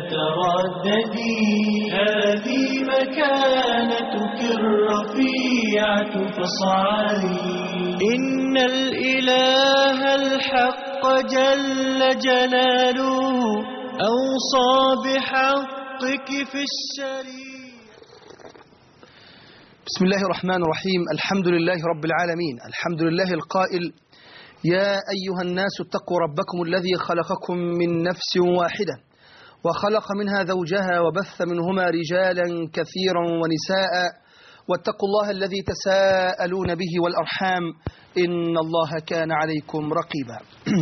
ترددي هذه مكانتك الرفيعة فاصعدي إن الإله الحق جل جلاله أوصى بحقك في الشريعة بسم الله الرحمن الرحيم الحمد لله رب العالمين الحمد لله القائل يا أيها الناس اتقوا ربكم الذي خلقكم من نفس واحدة وخلق منها زوجها وبث منهما رجالا كثيرا ونساء واتقوا الله الذي تساءلون به والأرحام إن الله كان عليكم رقيبا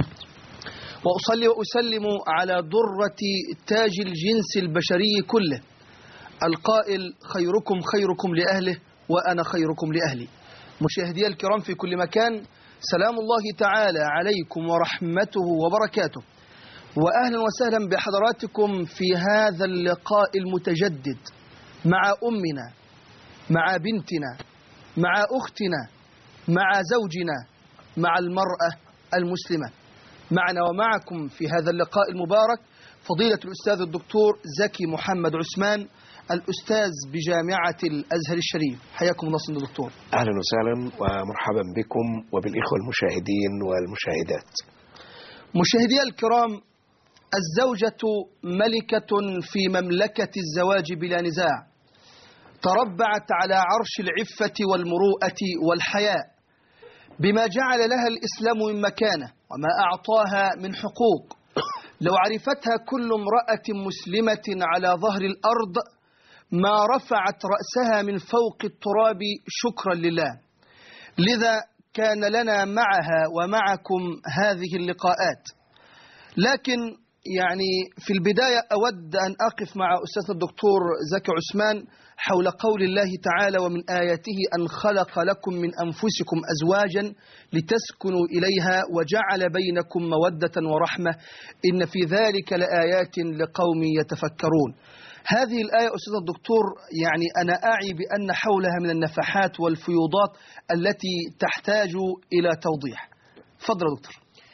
وأصلي وأسلم على درة تاج الجنس البشري كله القائل خيركم خيركم لأهله وأنا خيركم لأهلي مشاهدي الكرام في كل مكان سلام الله تعالى عليكم ورحمته وبركاته وأهلا وسهلا بحضراتكم في هذا اللقاء المتجدد مع أمنا مع بنتنا مع أختنا مع زوجنا مع المرأة المسلمة معنا ومعكم في هذا اللقاء المبارك فضيلة الأستاذ الدكتور زكي محمد عثمان الأستاذ بجامعة الأزهر الشريف حياكم الله سيدنا الدكتور أهلا وسهلا ومرحبا بكم وبالإخوة المشاهدين والمشاهدات مشاهدي الكرام الزوجة ملكة في مملكة الزواج بلا نزاع تربعت على عرش العفة والمروءة والحياء بما جعل لها الإسلام من مكانه وما أعطاها من حقوق لو عرفتها كل امرأة مسلمة على ظهر الأرض ما رفعت رأسها من فوق التراب شكرا لله لذا كان لنا معها ومعكم هذه اللقاءات لكن يعني في البداية أود أن أقف مع أستاذ الدكتور زكي عثمان حول قول الله تعالى ومن آياته أن خلق لكم من أنفسكم أزواجا لتسكنوا إليها وجعل بينكم مودة ورحمة إن في ذلك لآيات لقوم يتفكرون هذه الآية أستاذ الدكتور يعني أنا أعي بأن حولها من النفحات والفيوضات التي تحتاج إلى توضيح فضل دكتور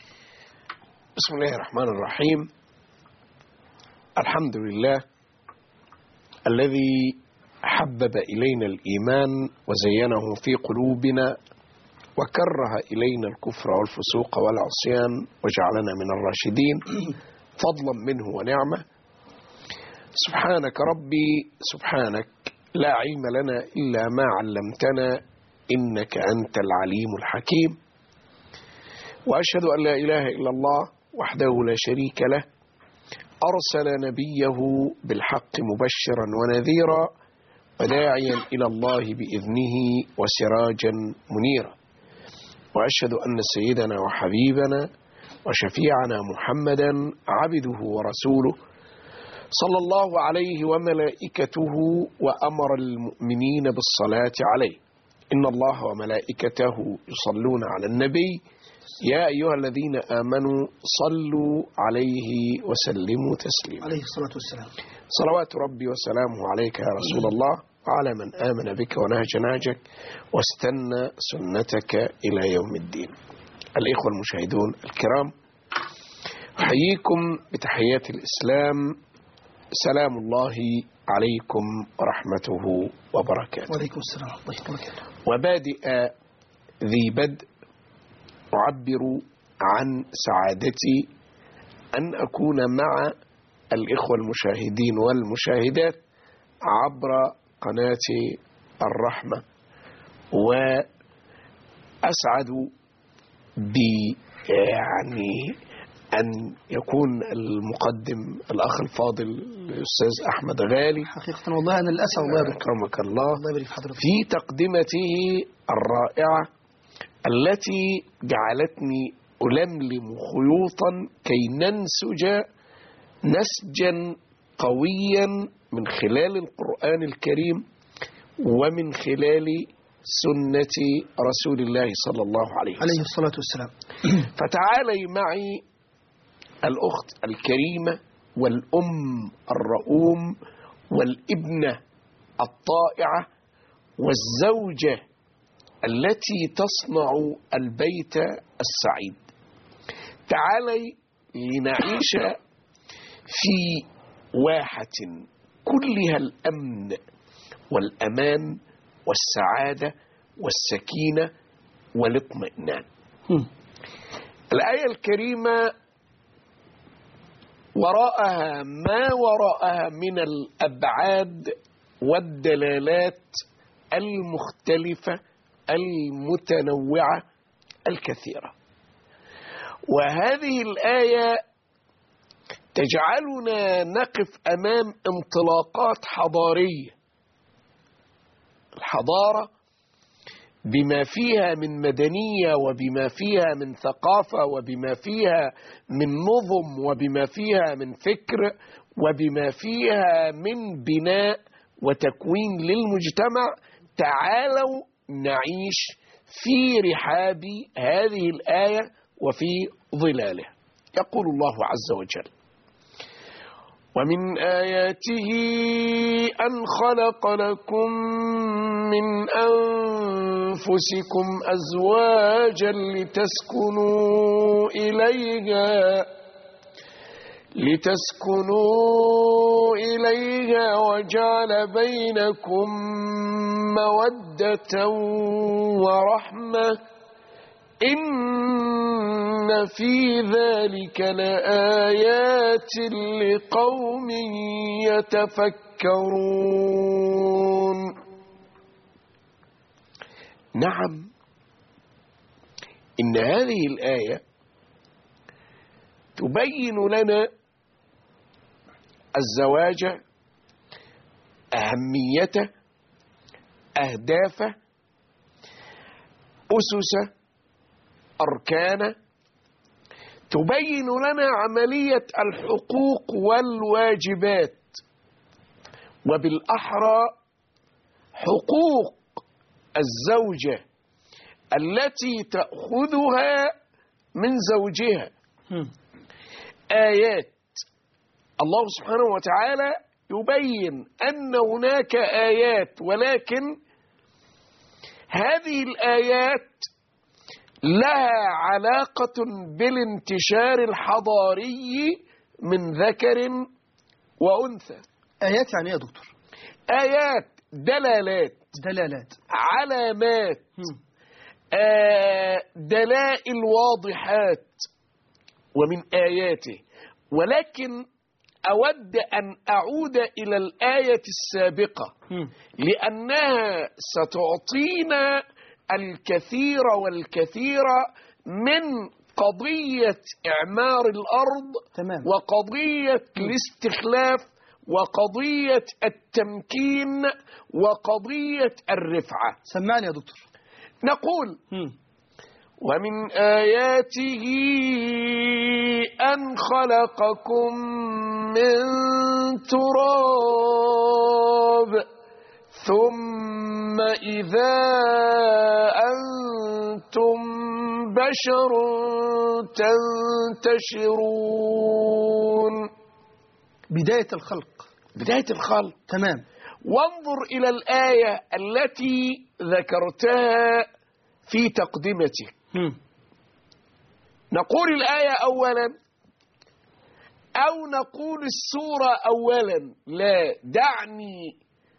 بسم الله الرحمن الرحيم الحمد لله الذي حبب إلينا الإيمان وزينه في قلوبنا وكره إلينا الكفر والفسوق والعصيان وجعلنا من الراشدين فضلا منه ونعمه سبحانك ربي سبحانك لا علم لنا إلا ما علمتنا إنك أنت العليم الحكيم وأشهد أن لا إله إلا الله وحده لا شريك له أرسل نبيه بالحق مبشرا ونذيرا وداعيا إلى الله بإذنه وسراجا منيرا وأشهد أن سيدنا وحبيبنا وشفيعنا محمدا عبده ورسوله صلى الله عليه وملائكته وأمر المؤمنين بالصلاة عليه إن الله وملائكته يصلون على النبي يا أيها الذين آمنوا صلوا عليه وسلموا تسليما عليه الصلاة والسلام صلوات ربي وسلامه عليك يا رسول الله وعلى من آمن بك ونهج نهجك واستنى سنتك إلى يوم الدين الإخوة المشاهدون الكرام أحييكم بتحيات الإسلام سلام الله عليكم ورحمته وبركاته وعليكم السلام ورحمة الله وبركاته وبادئ ذي بدء أعبر عن سعادتي أن أكون مع الإخوة المشاهدين والمشاهدات عبر قناة الرحمة وأسعد ب يعني أن يكون المقدم الأخ الفاضل الأستاذ أحمد غالي حقيقة والله أنا الأسى والله يا دكتور أكرمك الله الله يبارك في حضرتك في تقدمته الرائعة التي جعلتني ألملم خيوطا كي ننسج نسجا قويا من خلال القرآن الكريم ومن خلال سنة رسول الله صلى الله عليه وسلم عليه الصلاة والسلام فتعالي معي الأخت الكريمة والأم الرؤوم والابنة الطائعة والزوجة التي تصنع البيت السعيد تعالي لنعيش في واحة كلها الأمن والأمان والسعادة والسكينة والاطمئنان مم. الآية الكريمة وراءها ما وراءها من الأبعاد والدلالات المختلفة المتنوعة الكثيرة وهذه الآية تجعلنا نقف أمام انطلاقات حضارية الحضارة بما فيها من مدنية وبما فيها من ثقافة وبما فيها من نظم وبما فيها من فكر وبما فيها من بناء وتكوين للمجتمع تعالوا نعيش في رحاب هذه الآية وفي ظلاله يقول الله عز وجل ومن آياته أن خلق لكم من أنفسكم أزواجا لتسكنوا إليها لتسكنوا إليها وجعل بينكم مودة ورحمة إن في ذلك لآيات لقوم يتفكرون نعم إن هذه الآية تبين لنا الزواج أهميته أهدافه أسسه أركانه تبين لنا عملية الحقوق والواجبات وبالأحرى حقوق الزوجة التي تأخذها من زوجها مم. آيات الله سبحانه وتعالى يبين أن هناك آيات ولكن هذه الآيات لها علاقة بالانتشار الحضاري من ذكر وأنثى آيات يعني إيه يا دكتور آيات دلالات دلالات علامات مم. آه، دلائل واضحات ومن آياته ولكن أود أن أعود إلى الآية السابقة مم. لأنها ستعطينا الكثير والكثير من قضية إعمار الأرض تمام وقضية الاستخلاف وقضية التمكين وقضية الرفعة سمعني يا دكتور نقول مم. ومن آياته أن خلقكم من تراب ثم إذا أنتم بشر تنتشرون بداية الخلق بداية الخلق تمام وانظر إلى الآية التي ذكرتها في تقدمتك مم. نقول الآية أولا أو نقول السورة أولا لا دعني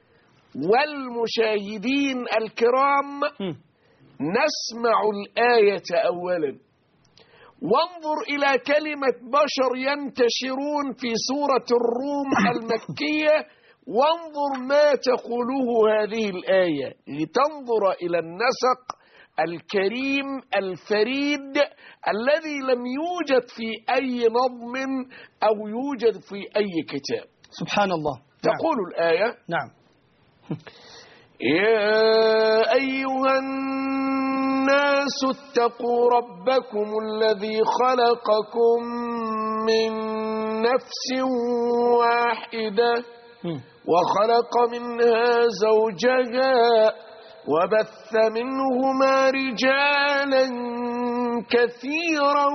والمشاهدين الكرام مم. نسمع الآية أولا وانظر إلى كلمة بشر ينتشرون في سورة الروم المكية وانظر ما تقوله هذه الآية لتنظر إلى النسق الكريم الفريد الذي لم يوجد في أي نظم أو يوجد في أي كتاب سبحان الله نعم. تقول الآية نعم يا أيها الناس اتقوا ربكم الذي خلقكم من نفس واحدة مم. وخلق منها زوجها وبث منهما رجالا كثيرا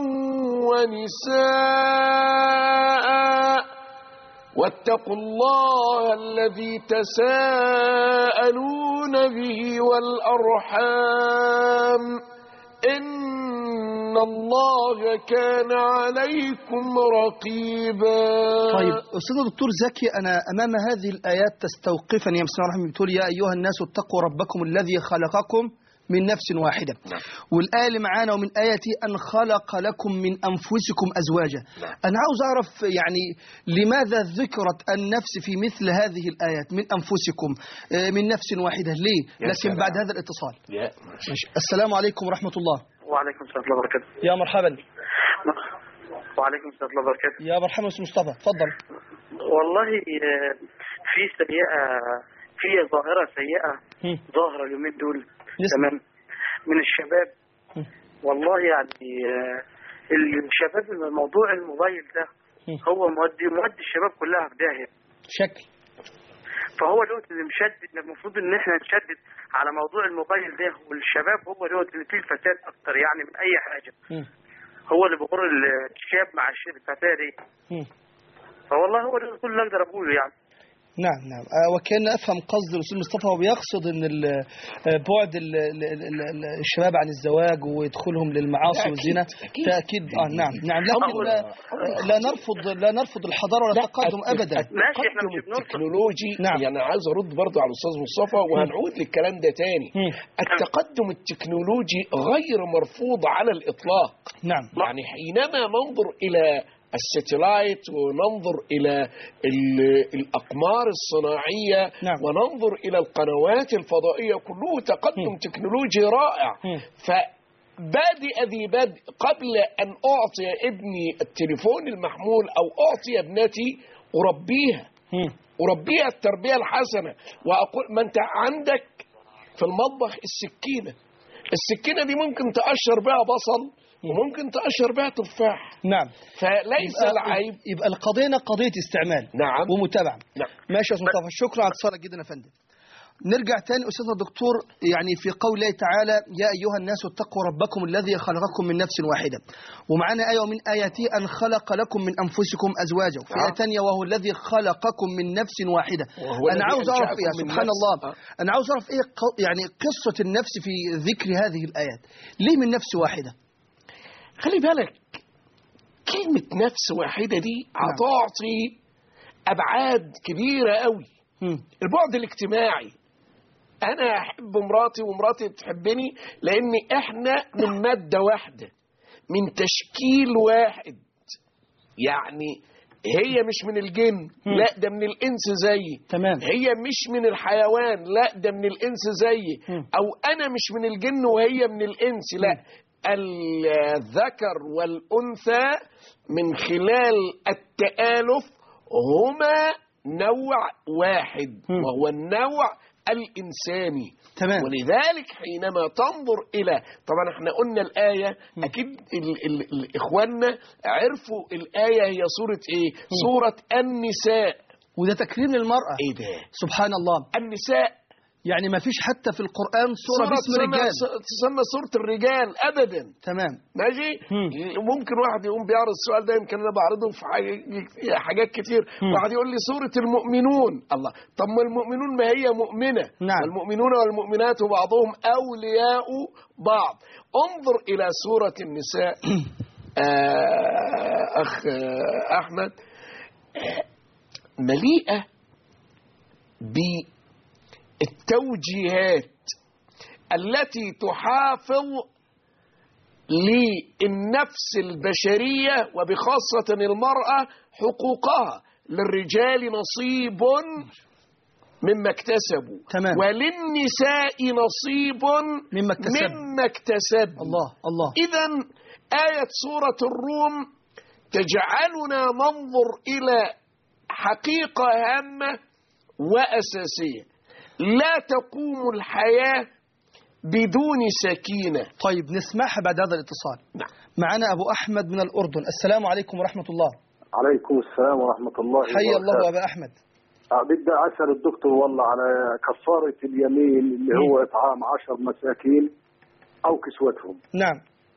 ونساء واتقوا الله الذي تساءلون به والأرحام إن إن الله كان عليكم رقيبا طيب أستاذ دكتور زكي أنا أمام هذه الآيات تستوقفني يا مسلم رحمه بتقول يا أيها الناس اتقوا ربكم الذي خلقكم من نفس واحدة نعم. والآية اللي معانا ومن آياتي أن خلق لكم من أنفسكم أزواجا نعم. أنا عاوز أعرف يعني لماذا ذكرت النفس في مثل هذه الآيات من أنفسكم آه، من نفس واحدة ليه يا لكن سلام. بعد هذا الاتصال يا ماشي. السلام عليكم ورحمة الله وعليكم السلام ورحمة الله وبركاته يا مرحبا وعليكم السلام ورحمة الله وبركاته يا مرحبا أستاذ مصطفى تفضل والله آه، في سيئة في ظاهرة سيئة هم. ظاهرة اليومين دول نسمع. تمام من الشباب هم. والله يعني آه، الشباب موضوع الموبايل ده هم. هو مودي مودي الشباب كلها في داهية شكل فهو دوت اللي مشدد المفروض ان احنا نشدد على موضوع الموبايل ده والشباب هو دوت اللي فيه الفساد اكتر يعني من اي حاجة هم. هو اللي بيغر الشاب مع الشاب الفتاة دي هم. فوالله هو ده كل اللي اقدر اقوله يعني نعم نعم آه، وكان افهم قصد الاستاذ مصطفى وبيقصد ان ال- آه، بعد ال- ال- ال- ال- الشباب عن الزواج ويدخلهم للمعاصي أكيد، والزنا أكيد. تاكيد اه نعم نعم لكن أول- لا, لا نرفض لا نرفض الحضاره ولا التقدم الت- ابدا ماشي، إحنا التقدم مش بنرفض. التكنولوجي نعم. يعني عايز ارد برضه على الاستاذ مصطفى وهنعود للكلام ده تاني مم. التقدم التكنولوجي غير مرفوض على الاطلاق نعم يعني حينما ننظر الى الستلايت وننظر الى ال- الاقمار الصناعيه نعم. وننظر الى القنوات الفضائيه كله تقدم مم. تكنولوجي رائع مم. فبادئ ذي بدء قبل ان اعطي ابني التليفون المحمول او اعطي ابنتي اربيها هم. اربيها التربيه الحسنه واقول ما انت عندك في المطبخ السكينه السكينه دي ممكن تقشر بها بصل وممكن تقشر بها تفاح نعم فليس يبقى, العيب يبقى القضيه هنا قضيه استعمال نعم ومتابعه نعم ماشي يا استاذ مصطفى شكرا على اتصالك جدا يا فندم نرجع تاني استاذنا الدكتور يعني في قول الله تعالى يا ايها الناس اتقوا ربكم الذي خلقكم من نفس واحده ومعانا ايه ومن اياته ان خلق لكم من انفسكم ازواجا وفي نعم. ايه ثانيه وهو الذي خلقكم من نفس واحده وهو انا الذي عاوز اعرف أنشأكم ايه من سبحان نفس. الله آه. انا عاوز اعرف ايه ق- يعني قصه النفس في ذكر هذه الايات ليه من نفس واحده خلي بالك كلمة نفس واحدة دي هتعطي أبعاد كبيرة قوي هم. البعد الاجتماعي أنا أحب مراتي ومراتي تحبني لأن إحنا من مادة واحدة من تشكيل واحد يعني هي مش من الجن مم. لا ده من الإنس زيي تمام هي مش من الحيوان لا ده من الإنس زيي مم. أو أنا مش من الجن وهي من الإنس لا الذكر والأنثى من خلال التآلف هما نوع واحد مم. وهو النوع الإنساني تمام ولذلك حينما تنظر إلى طبعا احنا قلنا الآية أكيد ال ال ال إخواننا عرفوا الآية هي سورة إيه سورة النساء وده تكريم للمراه إيه ده سبحان الله النساء يعني ما فيش حتى في القران سوره باسم تسمى- رجال تسمى سورة الرجال أبدا تمام ماشي مم. ممكن واحد يقوم بيعرض السؤال ده يمكن انا بعرضه في حاجة- حاجات كتير مم. واحد يقول لي سورة المؤمنون الله طب ما المؤمنون ما هي مؤمنة نعم. والمؤمنون والمؤمنات بعضهم أولياء بعض انظر إلى سورة النساء آه، أخ آه، أحمد آه، مليئة بالتوجيهات التي تحافظ للنفس البشرية وبخاصة المرأة حقوقها للرجال نصيب مما اكتسبوا تمام. وللنساء نصيب مما اكتسبوا. مما اكتسبوا الله الله إذا آية سورة الروم تجعلنا ننظر إلى حقيقة هامة وأساسية لا تقوم الحياة بدون سكينة طيب نسمعها بعد هذا الاتصال نعم معنا أبو أحمد من الأردن السلام عليكم ورحمة الله عليكم السلام ورحمة الله حي الله وبركاته. أبا أحمد آه، بدي أسأل الدكتور والله على كفارة اليمين اللي هو إطعام عشر مساكين أو كسوتهم نعم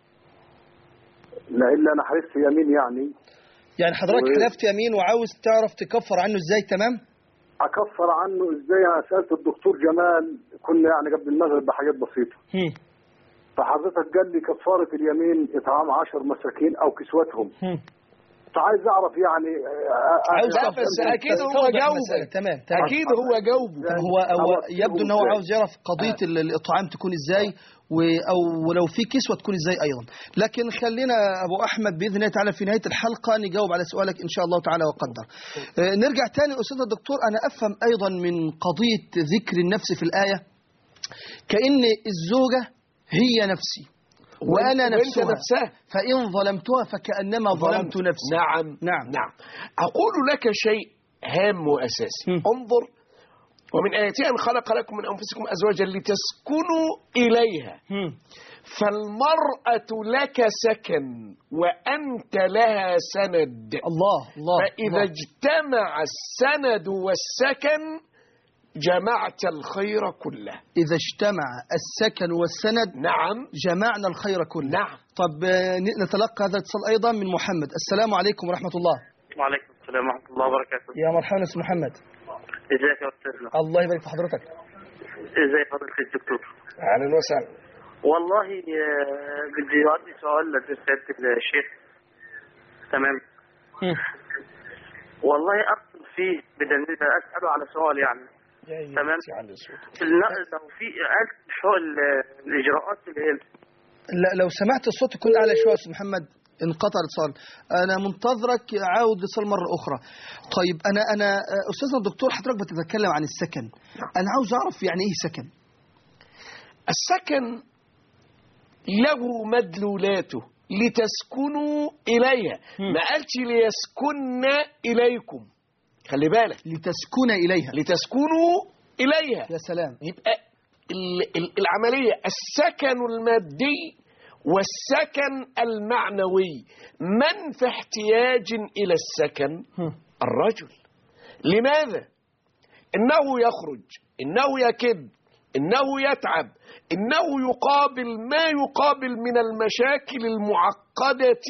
لإلا أنا حلفت يمين يعني يعني حضرتك و- حلفت يمين وعاوز تعرف تكفر عنه ازاي تمام أكفر عنه إزاي أنا سألت الدكتور جمال كنا يعني قبل المغرب بحاجات بسيطة هم. فحضرتك قال لي كفاره اليمين اطعام 10 مساكين او كسوتهم هم. فعايز اعرف يعني آه، آه، عاوز لا تعرف- بس اكيد هو تستوضح جاوبك المسألة. تمام تمام اكيد هو جاوبه طب هو هو أوصفهم يبدو ان هو إزاي؟ عاوز يعرف قضيه ال- الاطعام تكون ازاي و- او ولو في كسوه تكون ازاي ايضا لكن خلينا ابو احمد باذن الله تعالى في نهايه الحلقه نجاوب على سؤالك ان شاء الله تعالى وقدر آه، نرجع تاني استاذ الدكتور انا افهم ايضا من قضيه ذكر النفس في الايه كان الزوجه هي نفسي وانا وأنت نفسها نفسها. فان ظلمتها فكانما ظلمت نفسي نعم نعم. نعم أقول لك شيء هام وأساسي هم. انظر ومن آياته أن خلق لكم من أنفسكم أزواجا لتسكنوا إليها هم. فالمرأة لك سكن وأنت لها سند الله الله فإذا الله. اجتمع السند والسكن جمعت الخير كله إذا اجتمع السكن والسند نعم جمعنا الخير كله نعم طب آه، ن- نتلقى هذا الاتصال أيضا من محمد السلام عليكم ورحمة الله وعليكم السلام ورحمه الله وبركاته يا مرحبا أستاذ محمد ازيك يا استاذنا الله يبارك في حضرتك ازي فضيله الدكتور أهلا وسهلا والله آه، بدي أعطي سؤال لسيادة الشيخ تمام مم. والله أقصد فيه بدل أسأله على سؤال يعني تمام الن- لو في قال شو ال- الإجراءات اللي هي لا لو سمعت الصوت يكون أعلى شوية يا أستاذ محمد انقطع الاتصال أنا منتظرك عاود الاتصال مرة أخرى طيب أنا أنا آه، أستاذنا الدكتور حضرتك بتتكلم عن السكن أنا عاوز أعرف يعني إيه سكن السكن له مدلولاته لتسكنوا إليها مم. ما قالش ليسكن إليكم خلي بالك لتسكن إليها لتسكنوا إليها يا سلام يبقى ال- ال- العملية السكن المادي والسكن المعنوي من في احتياج إلى السكن هم. الرجل لماذا؟ إنه يخرج إنه يكد إنه يتعب إنه يقابل ما يقابل من المشاكل المعقدة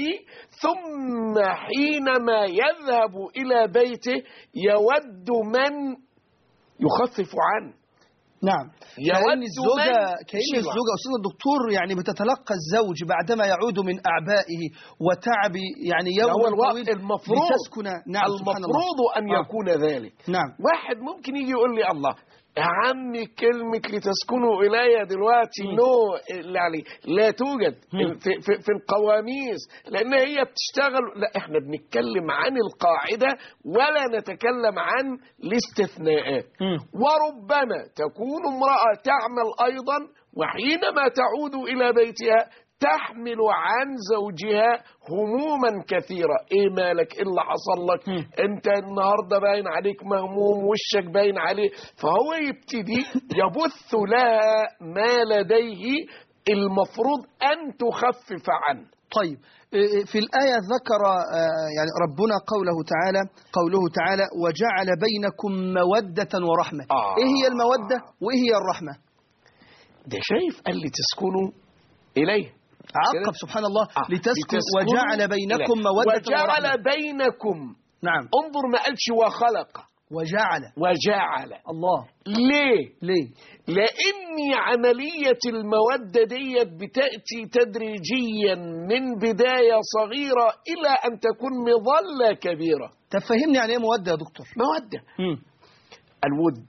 ثم حينما يذهب إلى بيته يود من يخفف عنه نعم يود كأن الزوجة من كأن يشيل الزوجة أستاذ الدكتور يعني بتتلقى الزوج بعدما يعود من أعبائه وتعب يعني يوم هو الوقت طويل المفروض لتسكن نعم سبحان الله المفروض أن آه. يكون ذلك نعم واحد ممكن يجي يقول لي الله يا عمي كلمة لتسكنوا إلي دلوقتي نو يعني لا توجد مم. في, في, في القواميس لأن هي بتشتغل لا احنا بنتكلم عن القاعدة ولا نتكلم عن الاستثناءات مم. وربما تكون امرأة تعمل أيضا وحينما تعود إلى بيتها تحمل عن زوجها هموما كثيرة ايه مالك ايه اللي حصل لك مم. انت النهاردة باين عليك مهموم وشك باين عليه فهو يبتدي يبث لها ما لديه المفروض ان تخفف عنه طيب إيه، في الآية ذكر آه، يعني ربنا قوله تعالى قوله تعالى وجعل بينكم مودة ورحمة آه. إيه هي المودة وإيه هي الرحمة ده شايف قال لي تسكنوا إليه عقب كده؟ سبحان الله آه. لتسكن لتسكنوا وجعل بينكم إليه. مودة وجعل ورحمة بينكم نعم انظر ما قالش وخلق وجعل وجعل الله ليه ليه لأن عملية المودة ديت بتأتي تدريجيا من بداية صغيرة إلى أن تكون مظلة كبيرة تفهمني يعني إيه مودة يا دكتور مودة مم. الود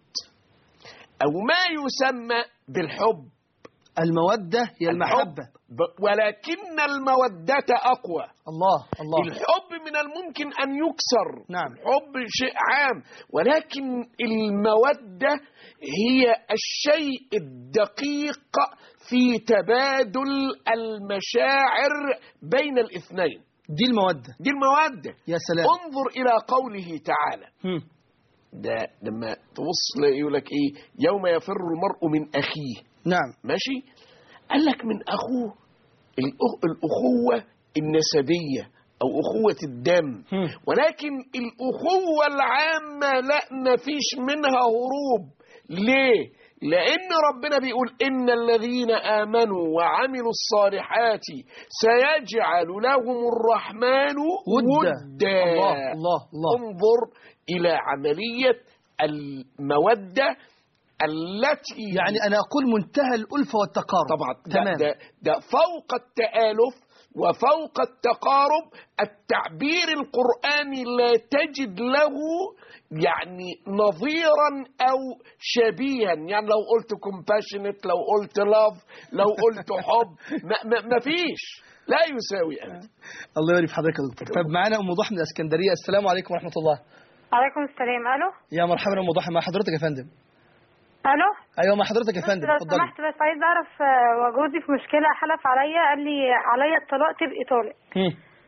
أو ما يسمى بالحب المودة هي المحبة ب- ولكن المودة أقوى الله الله الحب من الممكن أن يكسر نعم. الحب شيء عام ولكن المودة هي الشيء الدقيق في تبادل المشاعر بين الاثنين دي المودة دي المودة يا سلام انظر إلى قوله تعالى مم. ده لما تبص يقول لك ايه يوم يفر المرء من اخيه نعم ماشي قال لك من اخوه الأخ... الاخوه النسبيه او اخوه الدم مم. ولكن الاخوه العامه لا ما فيش منها هروب ليه لأن ربنا بيقول إن الذين آمنوا وعملوا الصالحات سيجعل لهم الرحمن ودا. ودا الله الله الله انظر إلى عملية المودة التي يعني أنا أقول منتهى الألفة والتقارب طبعا ده, تمام ده, ده فوق التآلف وفوق التقارب التعبير القرآني لا تجد له يعني نظيرا أو شبيها يعني لو قلت compassionate لو قلت love لو قلت حب ما, ما, ما فيش لا يساوي أبدا الله يبارك في حضرتك يا دكتور طب معانا أم ضحى من الإسكندرية السلام عليكم ورحمة الله عليكم السلام الو يا مرحبا أم ضحى مع حضرتك يا فندم الو أيوة مع حضرتك يا فندم لو اتفضلي سمحت بس عايز اعرف آه، جوزي في مشكله حلف عليا قال لي عليا الطلاق تبقي طالق مم.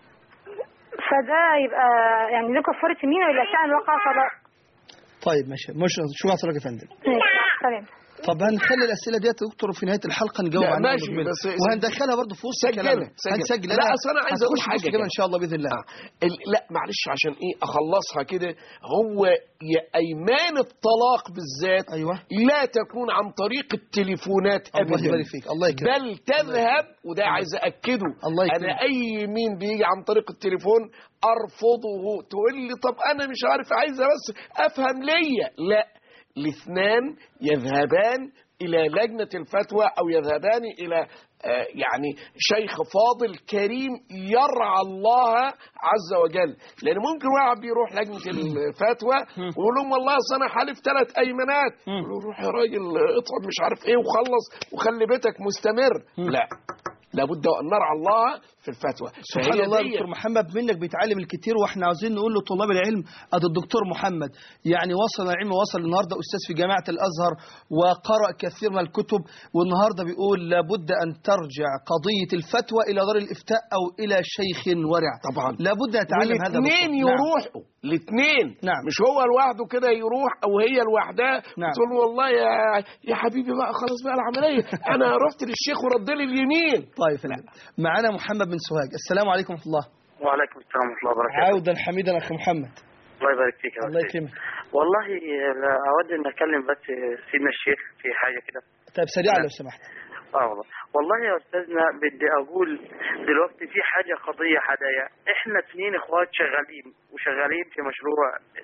فده يبقى يعني له كفاره يمين ولا شأن وقع طلاق طيب ماشي مش شو حضرتك يا فندم ماشي مع السلامه طب هنخلي الاسئله ديت يا دكتور في نهايه الحلقه نجاوب لا، عنها ماشي، ونكملها. بس- وهندخلها برضه في وسط سجلها، كلامنا سجلها. هنسجل لا، أصل أنا عايز أقول هتخش في حاجة وسط كمان كده. ان شاء الله باذن الله آه. ال- لا معلش عشان ايه اخلصها كده هو يا ايمان الطلاق بالذات أيوة. لا تكون عن طريق التليفونات الله ابدا يبارك فيك الله يكرمك بل تذهب وده عايز اكده الله يكرمك. انا اي مين بيجي عن طريق التليفون ارفضه تقول لي طب انا مش عارف عايزه بس افهم ليا لا الاثنان يذهبان الى لجنه الفتوى او يذهبان الى آه، يعني شيخ فاضل كريم يرعى الله عز وجل لان ممكن واحد بيروح لجنه الفتوى ويقول لهم والله اصل انا حالف ثلاث ايمانات يقولوا روح يا راجل اطعم مش عارف ايه وخلص وخلي بيتك مستمر لا لابد ان نرعى الله في الفتوى سبحان فهي الله دي- دكتور محمد منك بيتعلم الكتير واحنا عاوزين نقول لطلاب العلم ادي الدكتور محمد يعني وصل العلم وصل النهارده استاذ في جامعه الازهر وقرأ كثير من الكتب والنهارده بيقول لابد ان ترجع قضيه الفتوى الى دار الافتاء او الى شيخ ورع طبعا لابد نتعلم هذا والاثنين دكتور. نعم. يروحوا الاثنين نعم. مش هو لوحده كده يروح او هي لوحدها نعم. تقول له والله يا يا حبيبي بقى خلاص بقى العمليه انا رحت للشيخ ورد لي اليمين طيب فندم معانا محمد بن سوهاج السلام عليكم ورحمه الله وعليكم السلام ورحمه الله وبركاته عودا حميدا اخي محمد الله يبارك فيك يا الله أستاذ. يكرمك والله آه، اود ان اكلم بس سيدنا الشيخ في حاجه كده طيب سريعا نعم. لو سمحت اه والله والله يا استاذنا بدي اقول دلوقتي في حاجه قضيه حدايا احنا اثنين اخوات شغالين وشغالين في مشروع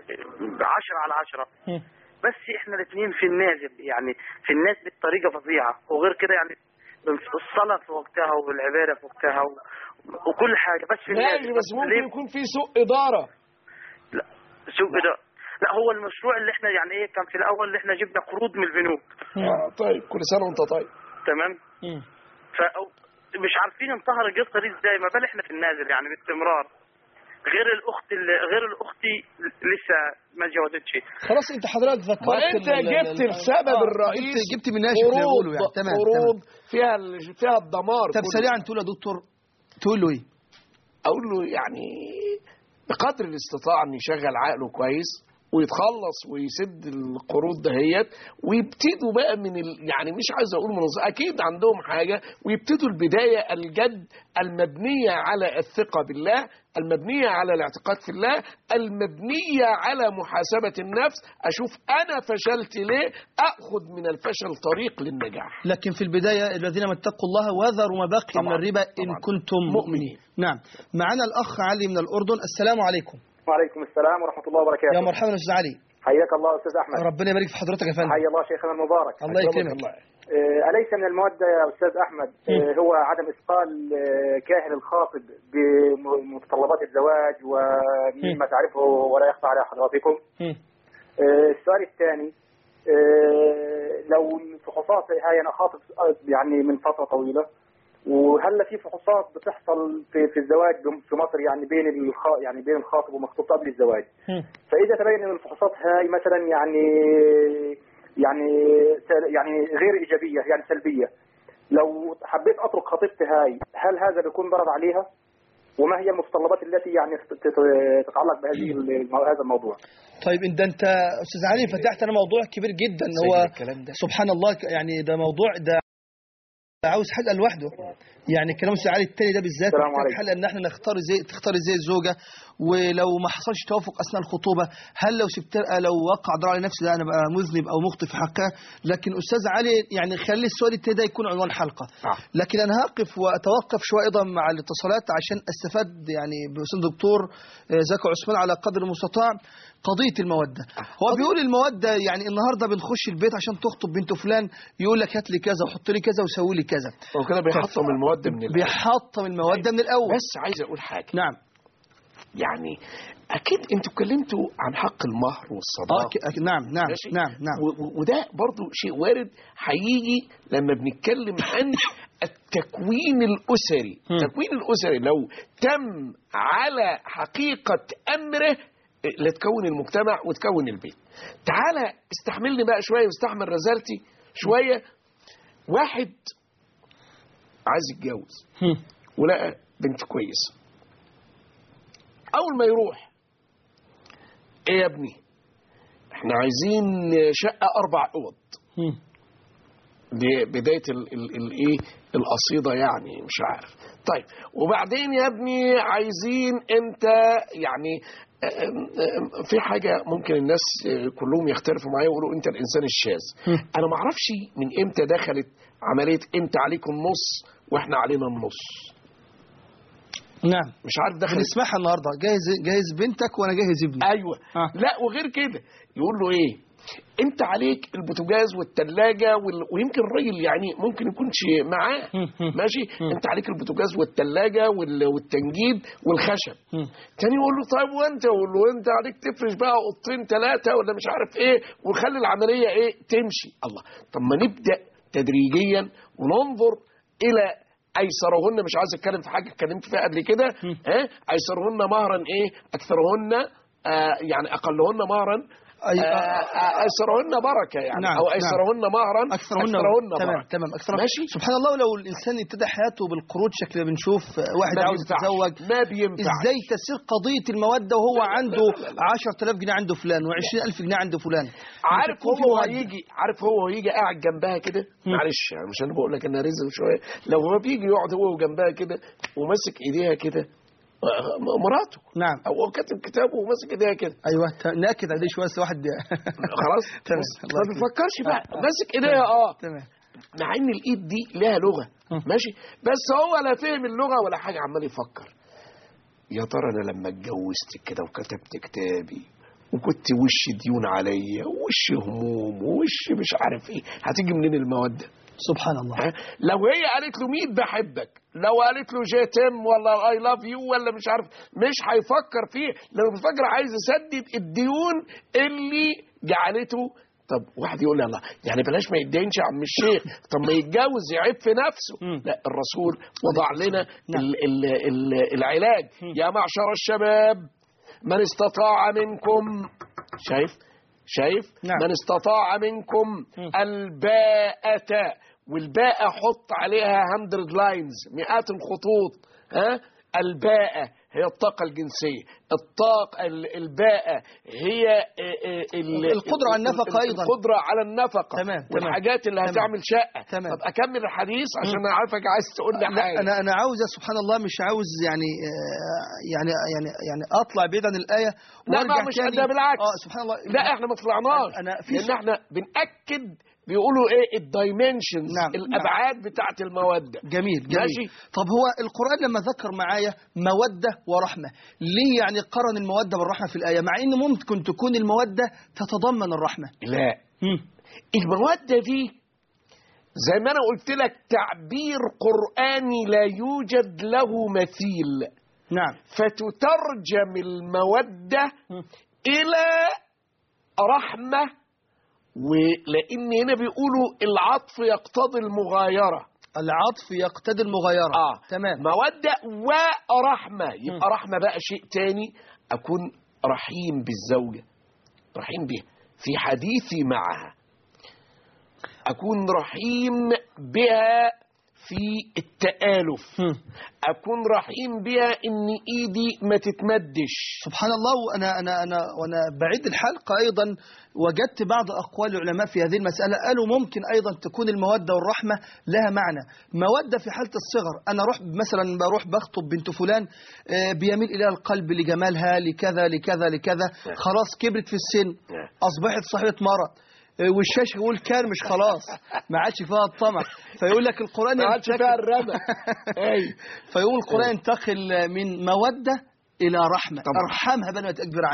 عشرة على عشرة هم. بس احنا الاثنين في النازل يعني في الناس بطريقه فظيعه وغير كده يعني الصلاه في وقتها والعباده في وقتها و... وكل حاجه بس في ماشي النازل بس ممكن ليه؟ يكون في سوء اداره لا سوق ده لا هو المشروع اللي احنا يعني ايه كان في الاول اللي احنا جبنا قروض من البنوك آه طيب كل سنه وانت طيب تمام هم. ف مش عارفين انتهر القصه دي ازاي ما بال احنا في النازل يعني باستمرار غير الاخت اللي غير الاختي لسه ما اتجوزتش خلاص انت حضرتك ذكرت وانت ال- ال- جبت ال- السبب آه، الرئيسي جبت, جبت مناقش زي ما قروض بيقولوا يعني تمام قروض تمام. فيها ال- فيها الدمار طب كله. سريعا تقول يا دكتور تقول له ايه؟ اقول له يعني بقدر الاستطاعه ان يشغل عقله كويس ويتخلص ويسد القروض دهيت ويبتدوا بقى من ال... يعني مش عايز اقول منظمه اكيد عندهم حاجه ويبتدوا البدايه الجد المبنيه على الثقه بالله المبنيه على الاعتقاد في الله المبنيه على محاسبه النفس اشوف انا فشلت ليه اخذ من الفشل طريق للنجاح لكن في البداية الذين ما اتقوا الله وذروا ما بقي من طبعاً، الربا إن طبعاً. كنتم مؤمنين نعم معنا الأخ علي من الأردن السلام عليكم وعليكم السلام ورحمة الله وبركاته يا مرحبا أستاذ علي حياك الله أستاذ أحمد ربنا يبارك في حضرتك يا فندم حيا الله شيخنا المبارك الله يكرمك آه، أليس من المودة يا أستاذ أحمد آه، هو عدم إثقال آه، كاهل الخاطب بمتطلبات الزواج ومما تعرفه ولا يخفى على حضراتكم هم. آه، السؤال الثاني آه، لو الفحوصات هاي أنا خاطب يعني من فترة طويلة وهل في فحوصات بتحصل في, في الزواج في مصر يعني بين الخ... يعني بين الخاطب ومخطوب قبل الزواج هم. فاذا تبين ان الفحوصات هاي مثلا يعني يعني يعني غير ايجابيه يعني سلبيه لو حبيت اترك خطيبتي هاي هل هذا بيكون ضرر عليها؟ وما هي المتطلبات التي يعني تت- تتعلق بهذه الم- هذا الموضوع؟ طيب إن ده أنت أستاذ علي فتحت أنا موضوع كبير جدا هو الكلام ده سبحان الله يعني ده موضوع ده عاوز حلقة لوحده يعني كلام أستاذ علي التاني ده بالذات السلام محتاج عليكم. حلقة إن احنا نختار ازاي تختار ازاي الزوجة ولو ما حصلش توافق أثناء الخطوبة هل لو سبتها لو وقع ضرر على نفسي ده أنا بقى مذنب أو مخطئ في حقها لكن أستاذ علي يعني خلي السؤال التاني ده يكون عنوان حلقة آه. لكن أنا هقف وأتوقف شوية أيضا مع الاتصالات عشان أستفاد يعني بأستاذ الدكتور آه، زكي عثمان على قدر المستطاع قضيه الموده هو بيقول الموده يعني النهارده بنخش البيت عشان تخطب بنت فلان يقول لك هات لي كذا وحط لي كذا وسوي لي كذا هو كده بيحطم المواد من الأول. بيحطم الموده من الاول بس عايز اقول حاجه نعم يعني اكيد انتوا اتكلمتوا عن حق المهر اه والصداق ك- أك- نعم نعم ماشي؟ نعم نعم و- و- وده برضو شيء وارد هيجي لما بنتكلم عن التكوين الأسري مم. التكوين الأسري لو تم على حقيقة أمره لتكون المجتمع وتكون البيت تعالى استحملني بقى شوية واستحمل رزالتي شوية واحد عايز يتجوز هم. ولقى بنت كويسة أول ما يروح إيه يا ابني احنا عايزين شقة أربع أوض هم. دي بداية ال- ال- الايه القصيدة يعني مش عارف طيب وبعدين يا ابني عايزين انت يعني أم- أم- في حاجة ممكن الناس آه، كلهم يختلفوا معايا ويقولوا انت الانسان الشاذ انا ما اعرفش من امتى دخلت عملية انت عليك النص واحنا علينا النص نعم مش عارف دخلت بنسمعها النهارده جاهز جاهز بنتك وانا جاهز ابني ايوه آه. لا وغير كده يقول له ايه انت عليك البوتاجاز والثلاجه وال... ويمكن الراجل يعني ممكن يكونش معاه ماشي انت عليك البوتاجاز والثلاجه وال... والتنجيد والخشب تاني يقول له طيب وانت يقول له انت عليك تفرش بقى اوضتين ثلاثه ولا مش عارف ايه وخلي العمليه ايه تمشي الله طب ما نبدا تدريجيا وننظر الى ايسرهن مش عايز اتكلم في حاجه اتكلمت فيها قبل كده ها ايسرهن مهرا ايه اكثرهن آه يعني اقلهن مهرا أي- آه، آه، ايسرهن بركه يعني نعم، او نعم. ايسرهن مهرا اكثرهن اكثرهن تمام بركه تمام اكثرهن ماشي سبحان الله لو الانسان ابتدى حياته بالقروض شكل بنشوف واحد ما عاوز بينفعش. يتزوج ما بينفعش ازاي تسير قضيه الموده وهو عنده 10000 جنيه عند فلان و20000 جنيه عند فلان عارف يكون في هو مودة. هيجي عارف هو هيجي قاعد جنبها كده معلش يعني مش انا بقول لك انا رزق شويه لو هو بيجي يقعد هو جنبها كده وماسك ايديها كده آه، مراته نعم او هو كاتب كتابه وماسك ايديها كده ايوه ت- ناكد عليه شويه بس واحد خلاص تمام. بص، الله ما يكرمك. بيفكرش بقى ماسك ايديها اه تمام مع ان الايد دي لها لغه مم. ماشي بس هو لا فهم اللغه ولا حاجه عمال يفكر يا ترى انا لما اتجوزت كده وكتبت كتابي وكنت وش ديون عليا ووش هموم ووش مش عارف ايه هتيجي منين الموده سبحان الله ها؟ لو هي قالت له ميت بحبك لو قالت له جيتم ولا اي لاف يو ولا مش عارف مش هيفكر فيه لانه بيفكر عايز يسدد الديون اللي جعلته طب واحد يقول لي الله يعني بلاش ما يتدينش يا عم الشيخ طب ما يتجوز يعيب في نفسه مم. لا الرسول وضع لنا نعم. ال ال ال العلاج يا معشر الشباب من استطاع منكم شايف شايف نعم. من استطاع منكم الباءة والباءة حط عليها 100 لاينز مئات الخطوط ها الباءة هي الطاقة الجنسية الطاقة ال- الباءة هي آه، آه، ال- القدرة على النفقة ال- أيضا. القدرة على النفقة تمام، تمام. والحاجات اللي تمام. هتعمل شقة تمام. طب أكمل الحديث عشان أنا عارفك عايز تقول لي لا حاجة انا انا عاوز سبحان الله مش عاوز يعني آه، يعني يعني يعني اطلع بعيد عن الايه لا وارجع ما مش تاني. ده بالعكس اه سبحان الله لا احنا ما طلعناش أنا في لان سؤال- احنا بنأكد بيقولوا ايه الدايمنشنز نعم، الابعاد بتاعت الموده جميل جميل ماشي. طب هو القرآن لما ذكر معايا مودة ورحمة ليه يعني قرن المودة بالرحمة في الآية مع إن ممكن تكون المودة تتضمن الرحمة لا الموده دي زي ما انا قلت لك تعبير قراني لا يوجد له مثيل نعم فتترجم الموده الى رحمه ولان هنا بيقولوا العطف يقتضي المغايره العطف يقتضي المغايرة اه تمام مودة ورحمة يبقى رحمة بقى شيء تاني أكون رحيم بالزوجة رحيم بها في حديثي معها أكون رحيم بها في التآلف هم. أكون رحيم بها إن إيدي ما تتمدش سبحان الله وانا انا انا وانا بعيد الحلقه ايضا وجدت بعض اقوال العلماء في هذه المساله قالوا ممكن ايضا تكون الموده والرحمه لها معنى موده في حاله الصغر انا اروح مثلا بروح بخطب بنت فلان آه، بيميل اليها القلب لجمالها لكذا لكذا لكذا خلاص كبرت في السن اصبحت صاحبه مرض آه، والشاشه يقول كان مش خلاص ما عادش فيها الطمع فيقول لك القران ما عادش ينتقل- فيها الرمى أيوة. فيقول القرآن ينتقل من مودة إلى رحمة طبعا. ارحمها بل ما تكبر عنها أيوه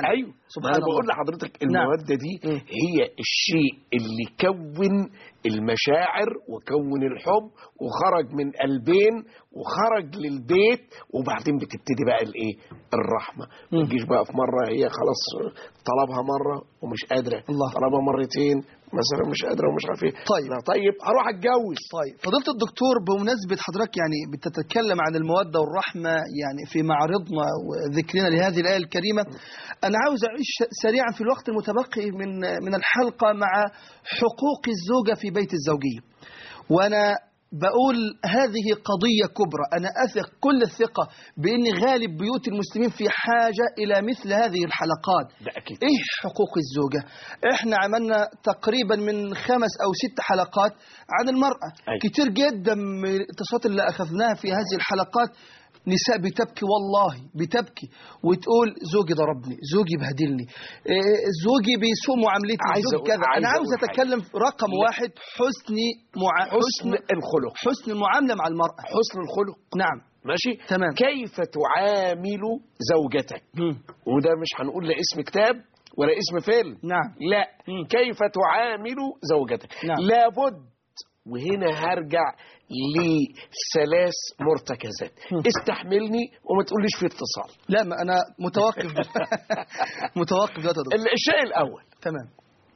سبحان انا بقول الله. لحضرتك نعم. الموده دي مم. هي الشيء اللي كون المشاعر وكون الحب وخرج من قلبين وخرج للبيت وبعدين بتبتدي بقى الايه الرحمه ما مم. تجيش بقى في مره هي خلاص طلبها مره ومش قادره الله. طلبها مرتين مثلا مش قادره ومش عارف ايه طيب. لا طيب هروح اتجوز طيب فضيلة الدكتور بمناسبة حضرتك يعني بتتكلم عن المودة والرحمة يعني في معرضنا وذكرنا لهذه الآية الكريمة أنا عاوز أعيش سريعا في الوقت المتبقي من من الحلقة مع حقوق الزوجة في بيت الزوجية وأنا بقول هذه قضية كبرى أنا أثق كل الثقة بأن غالب بيوت المسلمين في حاجة إلى مثل هذه الحلقات ده اكيد ايه حقوق الزوجة احنا عملنا تقريبا من خمس او ست حلقات عن المرأة أي. كتير جدا من الاتصالات اللي اخذناها في هذه الحلقات نساء بتبكي والله بتبكي وتقول زوجي ضربني زوجي بهدلني إيه، زوجي بيسوء معاملتي عايز زوجي أقول- كذا عايز انا عاوز أقول حاجة. اتكلم في رقم لا. واحد حسن مع حسن الخلق حسن المعاملة مع المرأة حسن الخلق نعم ماشي تمام. كيف تعامل زوجتك مم. وده مش هنقول لا اسم كتاب ولا اسم فيلم نعم لا مم. كيف تعامل زوجتك نعم. لابد وهنا هرجع لثلاث مرتكزات مم. استحملني وما تقوليش في اتصال لا ما انا متوقف متوقف دلوقتي يا دكتور. ال- الشيء الاول تمام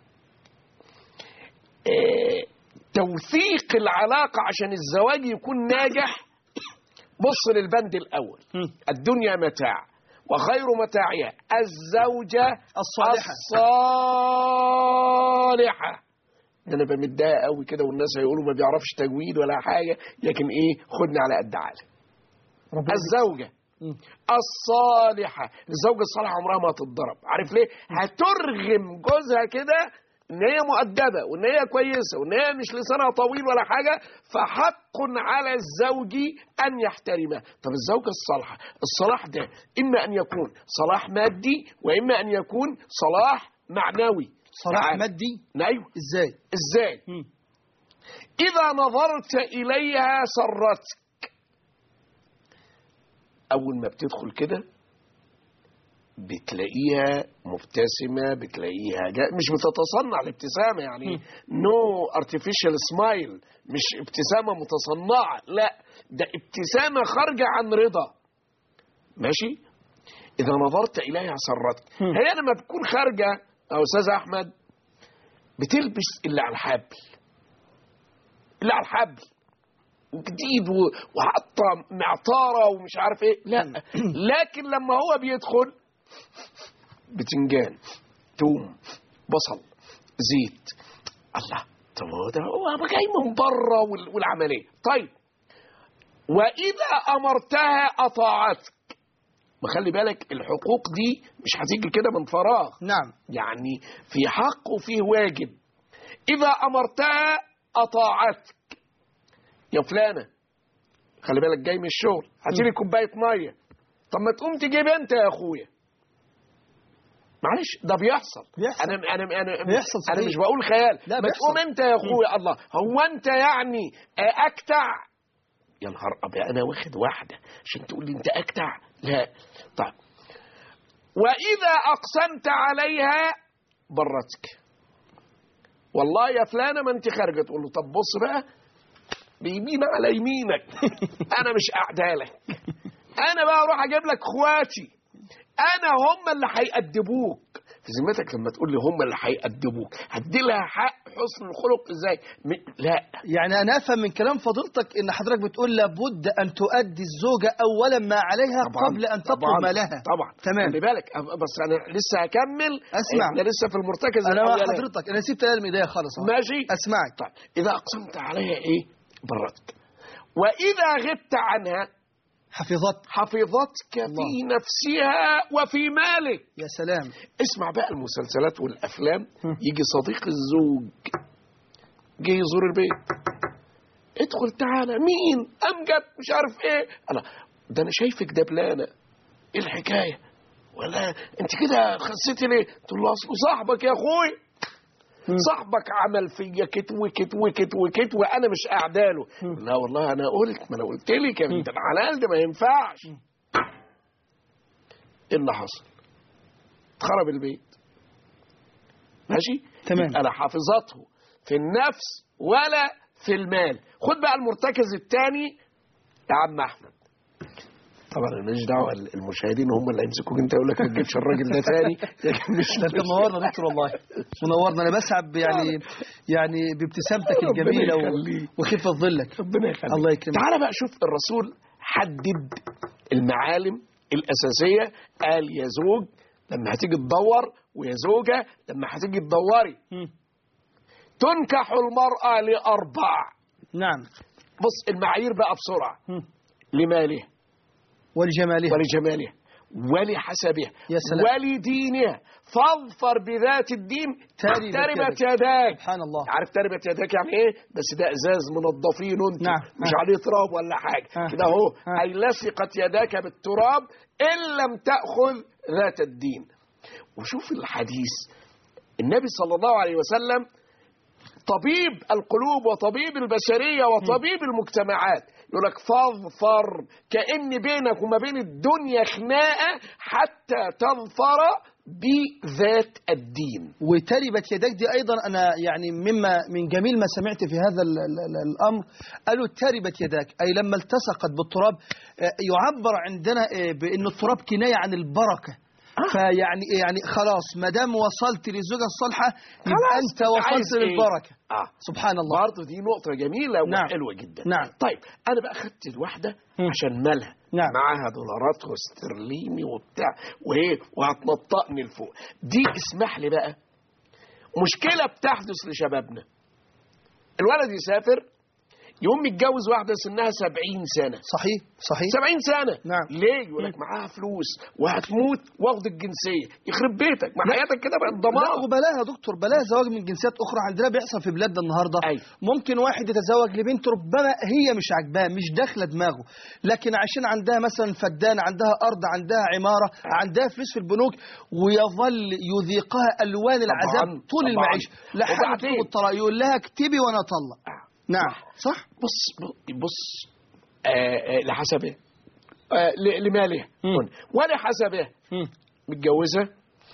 آه، توثيق العلاقة عشان الزواج يكون ناجح بص للبند الأول مم. الدنيا متاع وخير متاعها الزوجة الصالحة. الصالحة ده انا بمدها قوي كده والناس هيقولوا ما بيعرفش تجويد ولا حاجة لكن ايه خدني على قد عقلي ربنا الزوجة مم. الصالحة الزوجة الصالحة عمرها ما هتتضرب عارف ليه هترغم جوزها كده ان هي مؤدبة وان هي كويسة وان هي مش لسانها طويل ولا حاجة فحق على الزوج ان يحترمها طب الزوجة الصالحة الصلاح ده اما ان يكون صلاح مادي واما ان يكون صلاح معنوي صلاح تعال. مادي ايوه ازاي ازاي مم. إذا نظرت إليها سرتك أول ما بتدخل كده بتلاقيها مبتسمة بتلاقيها جا... مش بتتصنع الابتسامة يعني نو ارتفيشال سمايل مش ابتسامة متصنعة لا ده ابتسامة خارجة عن رضا ماشي إذا نظرت إليها سرتك مم. هي لما بتكون خارجة أو أستاذ أحمد بتلبس اللي على الحبل اللي على الحبل وجديد و- وحاطه معطاره ومش عارف ايه لا لكن لما هو بيدخل بتنجان توم بصل زيت الله طب هو ده هو جاي من بره وال- والعمليه طيب واذا امرتها اطاعتك ما خلي بالك الحقوق دي مش هتيجي كده من فراغ نعم يعني في حق وفيه واجب إذا أمرتها أطاعتك يا فلانة خلي بالك جاي من الشغل هاتي لي كوباية مية طب ما تقوم تجيب أنت يا أخويا معلش ده بيحصل بيحصل. انا انا انا بيحصل انا صحيح. مش بقول خيال لا، ما بيحصل. تقوم انت يا اخويا الله هو انت يعني آه، اكتع يا نهار ابيض انا واخد واحده عشان تقول لي انت اكتع لا طيب واذا اقسمت عليها برتك والله يا فلانه ما انت خارجه تقول له طب بص بقى بيمين على يمينك انا مش قاعده لك انا بقى اروح اجيب لك اخواتي انا هم اللي هيأدبوك في ذمتك لما تقول لي هم اللي هيأدبوك هدي لها حق حسن الخلق ازاي م- لا يعني أنا أفهم من كلام فضيلتك إن حضرتك بتقول لابد أن تؤدي الزوجة أولا ما عليها طبعاً، قبل أن تطلب طبعاً، ما لها طبعا تمام. خلي بالك أب- بس انا لسه هكمل أسمع. احنا لسه في المرتكز أنا مع الأولاني. حضرتك أنا سبت الآن الإيديا خالص أهو. ماشي أسمعك طيب اذا اقسمت عليها ايه برتك واذا غبت عنها حفظت حفظتك الله. في نفسها وفي مالك يا سلام اسمع بقى المسلسلات والافلام هم. يجي صديق الزوج جه يزور البيت ادخل تعالى مين امجد مش عارف ايه انا ده انا شايفك دبلانه ايه الحكايه ولا انت كده خسيتي ليه تقول له اصله صاحبك يا اخوي صاحبك عمل فيا كت وكت وكت وكت وانا مش قاعداله لا والله انا قلت ما انا قلت لك يا بنت الحلال ده ما ينفعش ايه اللي حصل اتخرب البيت ماشي تمام. يبقى لا حافظته في النفس ولا في المال خد بقى المرتكز الثاني يا عم احمد طبعا انا ماليش دعوه المشاهدين هم اللي هيمسكوك انت يقول لك ما تجيبش الراجل ده ثاني لكن مش ده انت منورنا دكتور والله منورنا انا بسعد يعني يعني بابتسامتك ربنا الجميله و- يخليك. وخفه ظلك ربنا يخليك الله يكرمك. تعالى بقى شوف الرسول حدد المعالم الاساسيه قال يا زوج لما هتيجي تدور ويا زوجه لما هتيجي تدوري مم. تنكح المراه لاربع نعم بص المعايير بقى بسرعه مم. لمالها ولجمالها ولجمالها ولحسبها يا سلام. ولدينها فاظفر بذات الدين تربت تربت يدك. يداك سبحان الله عارف تربت يداك يعني ايه بس ده ازاز منضفين انت نعم. مش آه. عليه تراب ولا حاجه آه. كده اهو آه. اي لصقت يداك بالتراب ان لم تاخذ ذات الدين وشوف الحديث النبي صلى الله عليه وسلم طبيب القلوب وطبيب البشريه وطبيب المجتمعات يقول لك فاظفر كأن بينك وما بين الدنيا خناقه حتى تظفر بذات الدين وتربت يدك دي ايضا انا يعني مما من جميل ما سمعت في هذا ال ال ال الامر قالوا تربت يداك اي لما التصقت بالتراب آه، يعبر عندنا آه، بان التراب كنايه عن البركه فيعني يعني خلاص ما دام وصلت للزوجه الصالحه يبقى خلاص، انت عايز وصلت إيه؟ للبركه اه سبحان الله برضه دي نقطة جميلة نعم. وحلوة جدا نعم. طيب أنا بقى خدت الواحدة مم. عشان مالها نعم. معاها دولارات واسترليني وبتاع وإيه وهتنطقني لفوق دي اسمح لي بقى مشكلة بتحدث لشبابنا الولد يسافر يقوم متجوز واحدة سنها سبعين سنة صحيح صحيح سبعين سنة نعم. ليه يقول لك معاها فلوس وهتموت واخد الجنسية يخرب بيتك ما حياتك كده بقت لا ضمان وبلاها يا دكتور بلاها زواج من جنسيات اخرى عندنا بيحصل في بلادنا النهارده أيوة. ممكن واحد يتزوج لبنت ربما هي مش عاجباه مش داخله دماغه لكن عشان عندها مثلا فدان عندها ارض عندها عماره عندها فلوس في البنوك ويظل يذيقها الوان العذاب طول طبعاً. المعيشه لحد ما وبعدين؟ تطلب الطلاق يقول لها اكتبي وانا اطلق نعم صح بص بص آه آه لحسبه آه ل- لماله مم. ولحسبه مم. متجوزه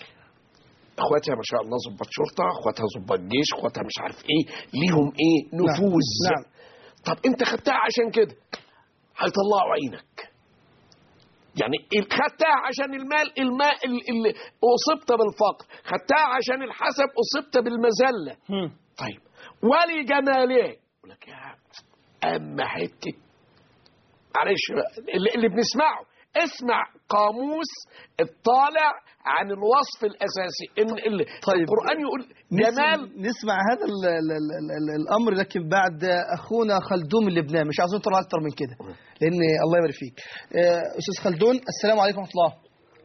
اخواتها ما شاء الله ضباط شرطه اخواتها ضباط جيش اخواتها مش عارف ايه ليهم ايه نفوذ نعم. طب انت خدتها عشان كده هيطلعوا عينك يعني ال- خدتها عشان المال الماء اللي اصبت بالفقر خدتها عشان الحسب اصبت بالمذله مم. طيب ولجماله يقول لك يا اما حته معلش بقى اللي, اللي بنسمعه اسمع قاموس الطالع عن الوصف الاساسي ان ال- طيب. القران يقول نسمع- جمال نسمع هذا ال ال ال ال ال الامر لكن بعد اخونا خلدون من لبنان مش عايزين نطلع اكتر من كده لان الله يبارك فيك آه، استاذ خلدون السلام عليكم ورحمه الله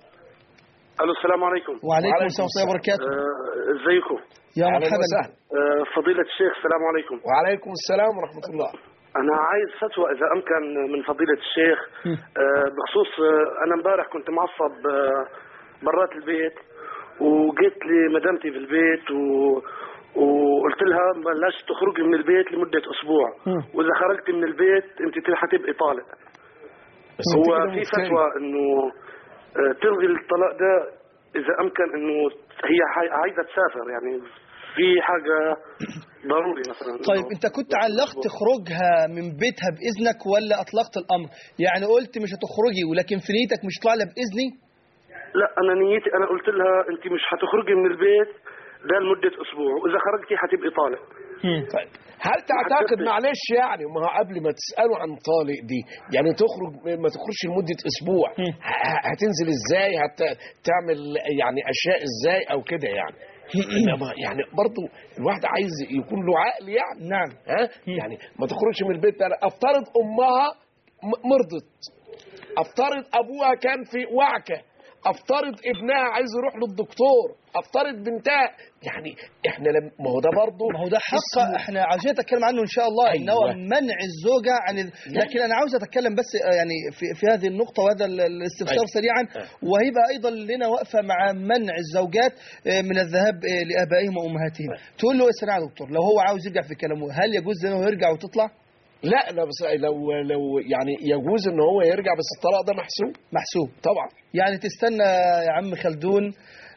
الو السلام عليكم وعليكم وعليكم السلام ورحمه الله وبركاته آه، ازيكم يا أهلاً مرحبا وسهلاً. آه، فضيلة الشيخ السلام عليكم وعليكم السلام ورحمه الله انا عايز فتوى اذا امكن من فضيلة الشيخ آه، بخصوص آه، انا امبارح كنت معصب آه، برات البيت وجيت لمدامتي في البيت و وقلت لها بلاش تخرجي من البيت لمدة أسبوع وإذا خرجت من البيت أنت حتبقي طالق بس أنت هو كده في مفتري. فتوى إنه آه، تلغي الطلاق ده إذا أمكن إنه هي حي- عايزة تسافر يعني في حاجة ضروري مثلا طيب انت كنت علقت خروجها من بيتها باذنك ولا اطلقت الامر يعني قلت مش هتخرجي ولكن في نيتك مش طالع لها باذني لا انا نيتي انا قلت لها انت مش هتخرجي من البيت ده لمده اسبوع واذا خرجتي هتبقي طالق طيب هل تعتقد حسبت- معلش يعني ما هو قبل ما تسألوا عن طالق دي يعني تخرج ما تخرجش لمدة أسبوع ه- هتنزل إزاي هتعمل يعني أشياء إزاي أو كده يعني إنما يعني برضو الواحد عايز يكون له عقل يعني نعم ها يعني ما تخرجش من البيت ده افترض أمها م- مرضت افترض أبوها كان في وعكة افترض ابنها عايز يروح للدكتور افترض بنتها يعني احنا لم ما هو ده برضه ما هو ده حق اسمه- احنا عاوزين نتكلم عنه ان شاء الله ان هو أيوة. منع الزوجه عن ال... لكن انا عاوز اتكلم بس آه، يعني في, في هذه النقطه وهذا ال- الاستفسار أيوة. سريعا أيوة. وهيبقى ايضا لنا وقفه مع منع الزوجات آه، من الذهاب آه، لابائهم وامهاتهم تقول له يا سريع يا دكتور لو هو عاوز يرجع في كلامه هل يجوز له يرجع وتطلع لا لا بس لو لو يعني يجوز ان هو يرجع بس الطلاق ده محسوب محسوب طبعا يعني تستنى يا عم خلدون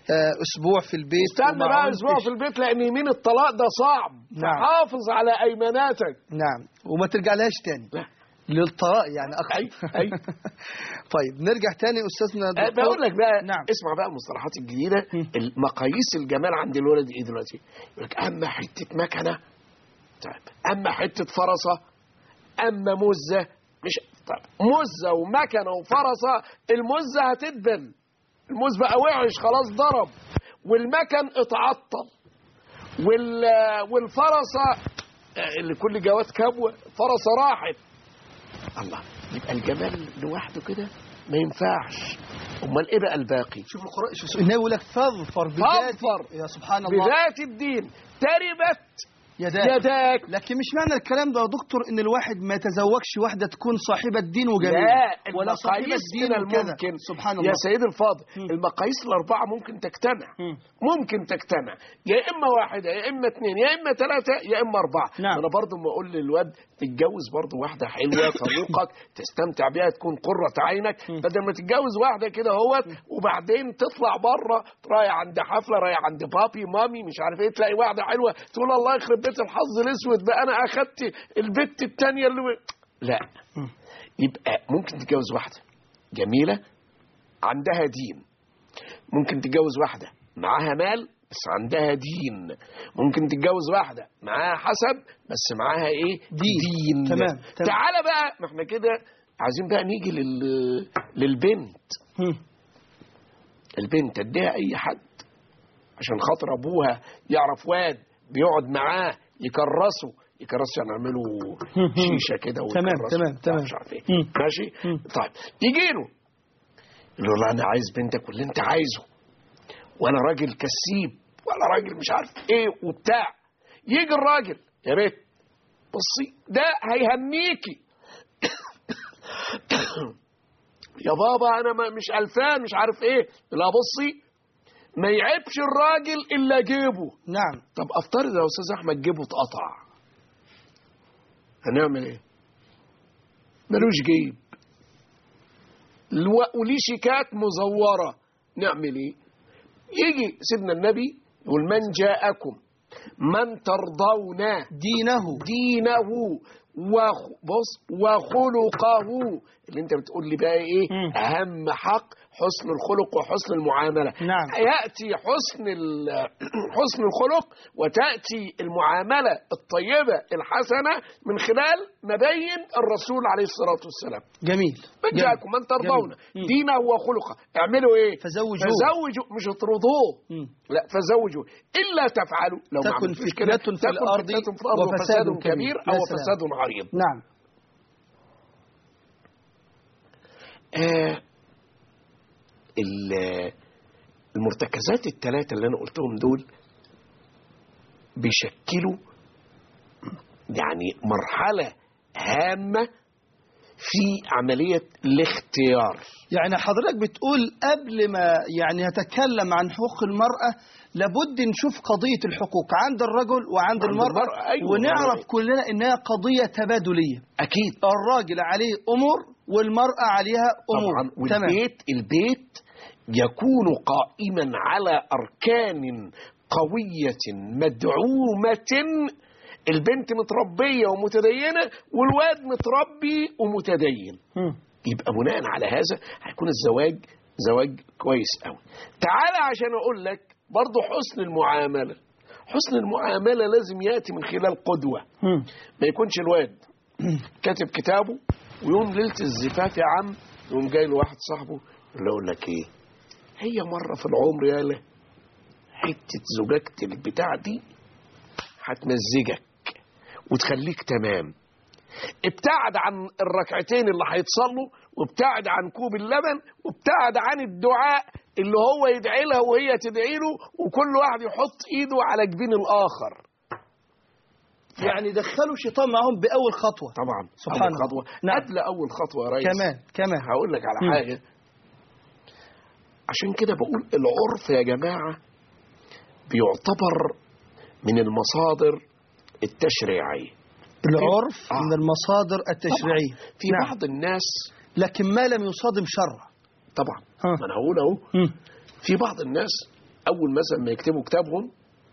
آه، اسبوع في البيت استنى بقى ومعون اسبوع فيش- في البيت لان يمين الطلاق ده صعب نعم. فحافظ على ايماناتك نعم وما ترجعلهاش تاني لا. للطلاق يعني اكتر أي- أي. طيب نرجع تاني استاذنا أه، الدكتور. بقول لك بقى نعم اسمع بقى المصطلحات الجديده المقاييس الجمال عند الولد ايه دلوقتي يقول لك اما حته مكنه طيب اما حته فرسه اما مزه مش طيب مزه ومكنه وفرسه المزه هتدبل الموز بقى وعش خلاص ضرب والمكن اتعطل وال والفرسه آه، اللي كل جواد كبوه فرسه راحت الله يبقى الجمال لوحده كده ما ينفعش امال ايه بقى الباقي شوف القرآن شوف النبي يقول لك فاظفر بذات فاظفر. يا سبحان الله بذات الدين تربت يداك يداك لكن مش معنى الكلام ده يا دكتور ان الواحد ما يتزوجش واحده تكون صاحبه دين وجميله لا ولا صاحبه المقاييس دين من وكذا الممكن سبحان يا الله سيد الفاضل مم. المقاييس الأربعة ممكن تجتمع مم. ممكن تجتمع يا إما واحدة يا إما اثنين يا إما ثلاثة يا إما أربعة نعم. أنا برضو ما أقول للواد تتجوز برضو واحدة حلوة تروقك تستمتع بيها تكون قرة عينك بدل ما تتجوز واحدة كده هوت وبعدين تطلع بره رايح عند حفلة رايح عند بابي مامي مش عارف ايه تلاقي واحدة حلوة تقول الله يخرب بيت الحظ الاسود بقى انا اخدت البت التانية اللي لا يبقى ممكن تتجوز واحدة جميلة عندها دين ممكن تتجوز واحدة معاها مال بس عندها دين ممكن تتجوز واحدة معاها حسب بس معاها ايه دين. دين. تمام، تمام. تعالى بقى ما احنا كده عايزين بقى نيجي لل... للبنت مم. البنت اديها اي حد عشان خاطر ابوها يعرف واد بيقعد معاه يكرسه يكرسه يعني يعملوا شيشه كده تمام، ويكرسوا تمام، بتاع تمام. مش عارف ايه مم. ماشي مم. طيب يجي له يقول له لا انا عايز بنتك واللي انت عايزه وانا راجل كسيب وانا راجل مش عارف ايه وبتاع يجي الراجل يا بيت بصي ده هيهنيكي يا بابا انا ما مش الفان مش عارف ايه لا بصي ما يعيبش الراجل الا جيبه نعم طب افترض يا استاذ احمد جيبه اتقطع هنعمل ايه ملوش جيب الو- وليه شيكات مزوره نعمل ايه يجي سيدنا النبي يقول من جاءكم من ترضون دينه دينه وخ... بص وخلقه اللي انت بتقول لي بقى ايه مم. اهم حق حسن الخلق وحسن المعامله نعم. ياتي حسن ال... حسن الخلق وتاتي المعامله الطيبه الحسنه من خلال مبين الرسول عليه الصلاه والسلام جميل من جميل. جاءكم من ترضون جميل. دينه وخلقه اعملوا ايه فزوجوه. فزوجوا مش اطردوه مم. لا فزوجوا الا تفعلوا لو ما تكن عملتوش فتنة كده في تكن الأرض فتنة في الارض وفساد وفساد كبير. كبير يا او سلام. فساد عريض نعم آه ال- المرتكزات الثلاثة اللي أنا قلتهم دول بيشكلوا يعني مرحلة هامة في عملية الاختيار يعني حضرتك بتقول قبل ما يعني نتكلم عن حقوق المرأة لابد نشوف قضية الحقوق عند الرجل وعند عند المرأة, المرأة، أيوة. ونعرف كلنا إنها قضية تبادلية أكيد الراجل عليه أمور والمرأة عليها أمور طبعا والبيت البيت يكون قائما على أركان قوية مدعومة البنت متربية ومتدينة والواد متربي ومتدين مم. يبقى بناء على هذا هيكون الزواج زواج كويس قوي تعالى عشان اقول لك برضه حسن المعامله حسن المعامله لازم ياتي من خلال قدوه مم. ما يكونش الواد كاتب كتابه ويوم ليله الزفاف يا عم يقوم جاي له واحد صاحبه يقول له اقول لك ايه هي مره في العمر يالا حته زجاجه البتاع دي هتمزجك وتخليك تمام ابتعد عن الركعتين اللي هيتصلوا وابتعد عن كوب اللبن وابتعد عن الدعاء اللي هو يدعي لها وهي تدعي له وكل واحد يحط ايده على جبين الاخر يعني دخلوا شيطان معهم بأول خطوة طبعا سبحان أول الله. خطوه نعم. قبل اول خطوه يا ريس كمان كمان هقول لك على مم. حاجه عشان كده بقول العرف يا جماعه بيعتبر من المصادر التشريعيه العرف آه. من المصادر التشريعية طبعا في نعم. بعض الناس لكن ما لم يصادم شرع طبعا ها. ما انا هقول اهو مم. في بعض الناس اول مثلا ما يكتبوا كتابهم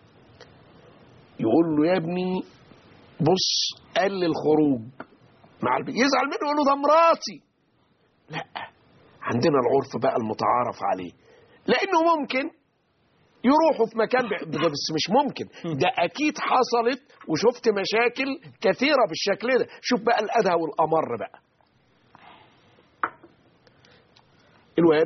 يقول له يا ابني بص قلل خروج مع البيت يزعل منه يقول له ده مراتي لا عندنا العرف بقى المتعارف عليه لانه ممكن يروحوا في مكان ب- ده بس مش ممكن ده اكيد حصلت وشفت مشاكل كثيره بالشكل ده شوف بقى الادهى والامر بقى الواد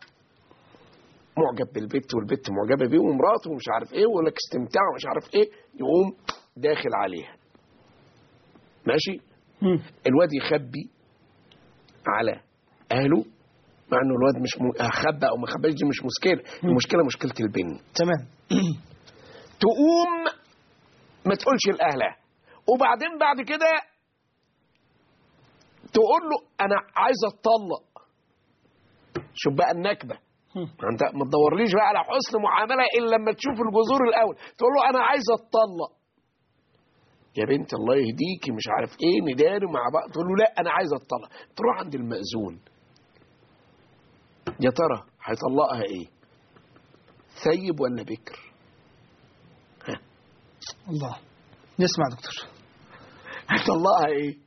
معجب بالبت والبت معجبه بيه ومراته ومش عارف ايه ويقول لك استمتاع ومش عارف ايه يقوم داخل عليها ماشي الواد يخبي على اهله مع انه الواد مش م... خبى او ما خباش دي مش مشكله المشكله مشكله البنت تمام تقوم ما تقولش لاهلها وبعدين بعد كده تقول له انا عايز اتطلق شوف بقى النكبه ما انت ما تدورليش بقى على حسن معامله الا لما تشوف الجذور الاول تقول له انا عايز اتطلق يا بنت الله يهديكي مش عارف ايه نداري مع بعض تقول له لا انا عايز اتطلق تروح عند المأذون يا ترى هيطلقها ايه ثيب ولا بكر الله نسمع دكتور هيطلقها ايه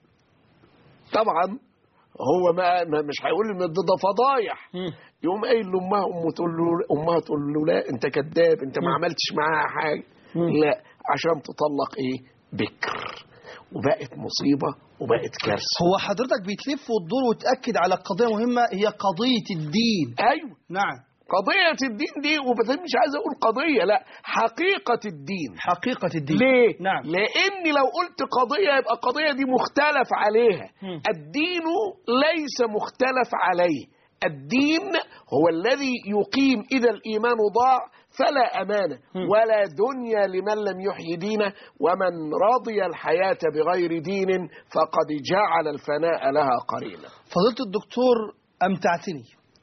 طبعا هو ما ما- مش هيقول ان ده ده فضايح يقوم قايل لامها امه تقول له امها تقول له لا انت كذاب انت ما عملتش معاها حاجه لا عشان تطلق ايه بكر وبقت مصيبه وبقت كارثه هو حضرتك بتلف وتدور وتأكد على قضية مهمة هي قضية الدين ايوه نعم قضيه الدين دي وبعدين مش عايز اقول قضيه لا حقيقه الدين حقيقة الدين ليه؟ نعم. لأن لو قلت قضية يبقى القضية دي مختلف عليها مم. الدين ليس مختلف عليه الدين هو الذي يقيم إذا الإيمان ضاع فلا أمانة مم. ولا دنيا لمن لم يحيي دينه ومن رضي الحياة بغير دين فقد جعل الفناء لها قرينا فضيلة الدكتور أمتعتني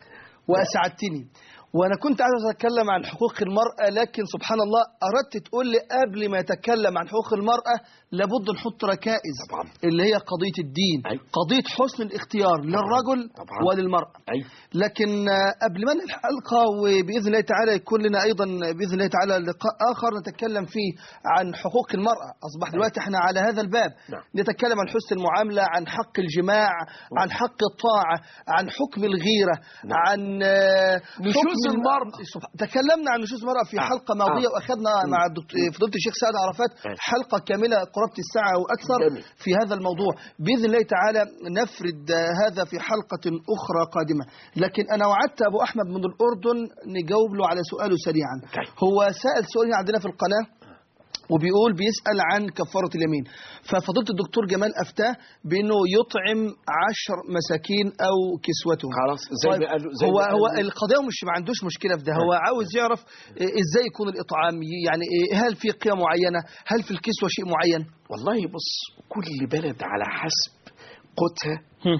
وأسعدتني وأنا كنت عايز أتكلم عن حقوق المرأة لكن سبحان الله أردت تقول لي قبل ما يتكلم عن حقوق المرأة لابد نحط ركائز طبعا. اللي هي قضية الدين أيوة. قضية حسن الاختيار للرجل طبعا. وللمرأة أيوة. لكن آه، قبل ما ننهي الحلقة وبإذن الله تعالى يكون لنا أيضا بإذن الله تعالى لقاء آخر نتكلم فيه عن حقوق المرأة أصبح دلوقتي احنا على هذا الباب نعم. نتكلم عن حسن المعاملة عن حق الجماع عن حق الطاعة عن حكم الغيرة نعم. عن آه، نشوز حكم المرأة. سبح- تكلمنا عن نشوز المرأة في آه. حلقة ماضية آه. وأخذنا مع الدكتور فضيلة الشيخ سعد عرفات آه. حلقة كاملة قرابة الساعة وأكثر جميل. في هذا الموضوع بإذن الله تعالى نفرد آه، هذا في حلقة أخرى قادمة لكن أنا وعدت أبو أحمد من الأردن نجاوب له على سؤاله سريعا طيب. هو سأل سؤال هنا عندنا في القناة وبيقول بيسأل عن كفارة اليمين ففضيلة الدكتور جمال أفتاه بأنه يطعم عشر مساكين أو كسوتهم خلاص زي طيب ما قالوا زي هو ما هو قالوا. القضية مش ما عندوش مشكلة في ده هو عاوز يعرف إيه ازاي يكون الإطعام يعني إيه هل في قيمة معينة هل في الكسوة شيء معين والله بص كل بلد على حسب قوتها هم.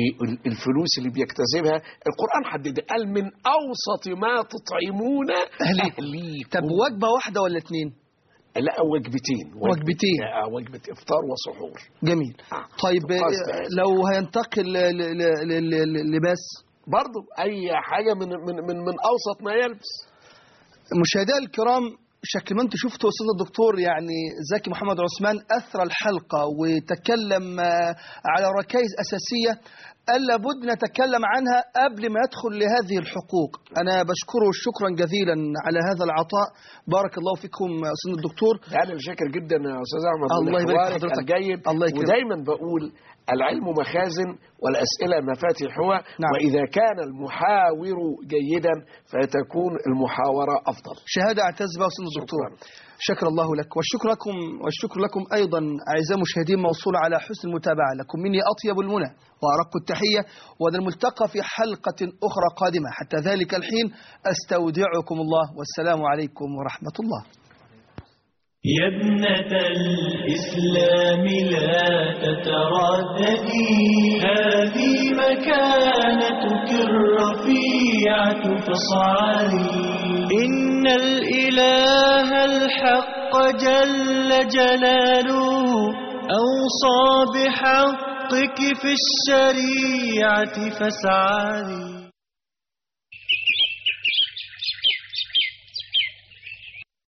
والفلوس اللي بيكتسبها القرآن حدد قال من أوسط ما تطعمون أهليكم. أهليكم طب وجبة واحدة ولا اتنين لا وجبتين وجبتين. آه، وجبة إفطار وسحور جميل آه. طيب تقاس إيه، بهذا. لو هينتقل ل- ل- ل- ل- ل- لباس برضو أي حاجة من من من, من أوسط ما يلبس مشاهدينا الكرام شكل ما انتم شفتوا استاذ الدكتور يعني زكي محمد عثمان اثرى الحلقه وتكلم آه، على ركائز اساسيه الا بد نتكلم عنها قبل ما يدخل لهذه الحقوق انا بشكره شكرا جزيلا على هذا العطاء بارك الله فيكم يا استاذ الدكتور أنا اللي شاكر جدا يا أستاذ أحمد الله يبارك في لحوارك حضرتك. الجيد الله يكرمك. ودايما بقول العلم مخازن والأسئلة مفاتيحها نعم. وإذا كان المحاور جيدا فتكون المحاورة أفضل شهاده اعتز بها استاذ الدكتور شكر الله لك والشكر لكم والشكر لكم ايضا اعزائي المشاهدين موصول على حسن المتابعه لكم مني اطيب المنى وارق التحيه وذا الملتقى في حلقه اخرى قادمه حتى ذلك الحين استودعكم الله والسلام عليكم ورحمه الله يا ابنة الإسلام لا تترددي هذه مكانتك الرفيعة فاصعدي إن الإله الحق جل جلاله أوصى بحقك في الشريعة فاسعدي